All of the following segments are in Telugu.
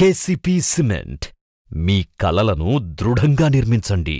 కేసీపీ సిమెంట్ మీ కలలను దృఢంగా నిర్మించండి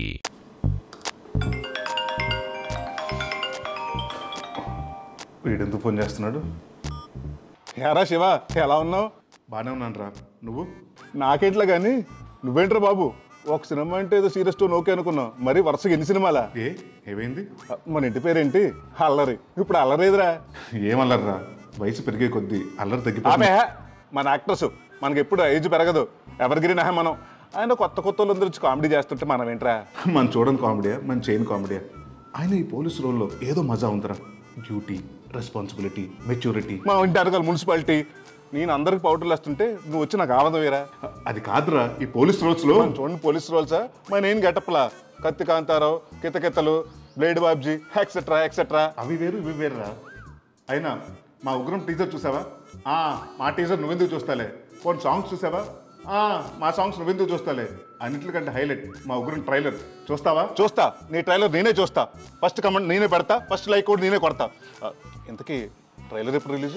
వీడెందుకు ఫోన్ చేస్తున్నాడు ఎరా శివ ఎలా ఉన్నావు బాగానే ఉన్నాను రా నువ్వు నాకేట్లా కానీ నువ్వేంట్రా బాబు ఒక సినిమా అంటే ఏదో సీరియస్ టోన్ ఓకే అనుకున్నావు మరి వరుసగా ఎన్ని సినిమాలా ఏ ఏమైంది మన ఇంటి పేరేంటి అల్లరి ఇప్పుడు అల్లరేదిరా ఏమల్లర్రా వయసు పెరిగే కొద్దీ అల్లరి ఆమె తగ్గిపోయింది మన యాక్టర్స్ మనకి ఎప్పుడు ఏజ్ పెరగదు ఎవరిగిరినా మనం ఆయన కొత్త కొత్త వాళ్ళందరూ వచ్చి కామెడీ చేస్తుంటే మనం ఏంట్రా మన చూడని కామెడీయా మన చైన్ కామెడీయా ఆయన ఈ పోలీస్ రోల్లో ఏదో మజా ఉందిరా డ్యూటీ రెస్పాన్సిబిలిటీ మెచ్యూరిటీ మా ఇంటి అడగాలి మున్సిపాలిటీ నేను అందరికి పౌడర్లు వేస్తుంటే నువ్వు వచ్చి నాకు ఆవదం వేరా అది కాదురా ఈ పోలీస్ రోల్స్ లో మనం చూడండి పోలీస్ రోల్సా మన నేను గెటప్లా కత్తి కాంతారావు కితకితలు బ్లేడ్ బాబ్జీ ఎక్సెట్రా ఎక్సెట్రా అవి వేరు ఇవి వేరురా అయినా మా ఉగ్రం టీజర్ చూసావా ఆ, మా టీజర్ నువ్వెందుకు చూస్తాలే కొన్ని సాంగ్స్ చూసావా ఆ, మా సాంగ్స్ నువ్వెందుకు చూస్తాలే అన్నిటికంటే హైలైట్ మా ఉగ్రం ట్రైలర్ చూస్తావా చూస్తా నీ ట్రైలర్ నేనే చూస్తా ఫస్ట్ కమెంట్ నేనే పెడతా ఫస్ట్ లైక్ కూడా నేనే కొడతా ఆ, ఇంతకీ ట్రైలర్ ఎప్పుడు రిలీజ్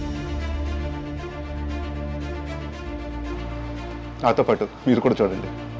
నాతో పాటు మీరు కూడా చూడండి